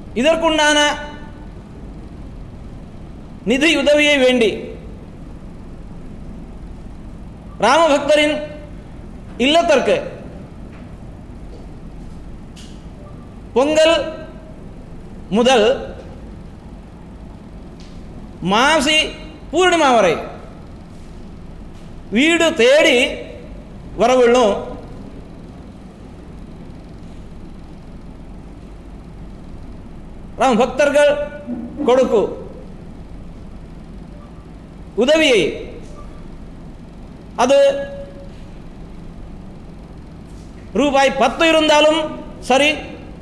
இதற்குண்டான நிதி உதவியை வேண்டி ராமபக்தரின் இல்லத்திற்கு பொங்கல் முதல் மாசி பூர்ணிமா வரை வீடு தேடி வரவுள்ளும் ராம பக்தர்கள் கொடுக்கு உதவியை அது ரூபாய் பத்து இருந்தாலும் சரி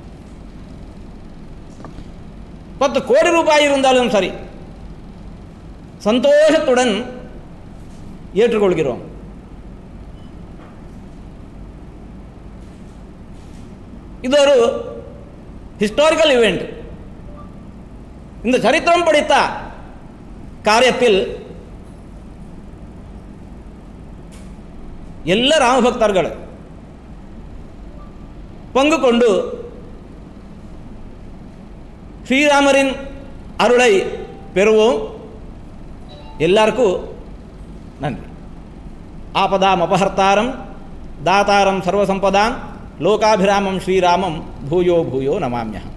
பத்து கோடி ரூபாய் இருந்தாலும் சரி சந்தோஷத்துடன் ஏற்றுக்கொள்கிறோம் இது ஒரு ஹிஸ்டாரிக்கல் இவெண்ட் இந்த சரித்திரம் படித்த காரியத்தில் ಎಲ್ಲ ರಾಮಭಕ್ತರುಗಳು பங்கு கொண்டு ஸ்ரீராமரின் அருளை பெறுவோம் எல்லாருக்கும் நன்றி ஆபதாம் அபஹர்த்தாரம் தாத்தாரம் சர்வசம்பதாம் லோகாபிராமம் ஸ்ரீராமம் பூயோ பூயோ நமாமியகம்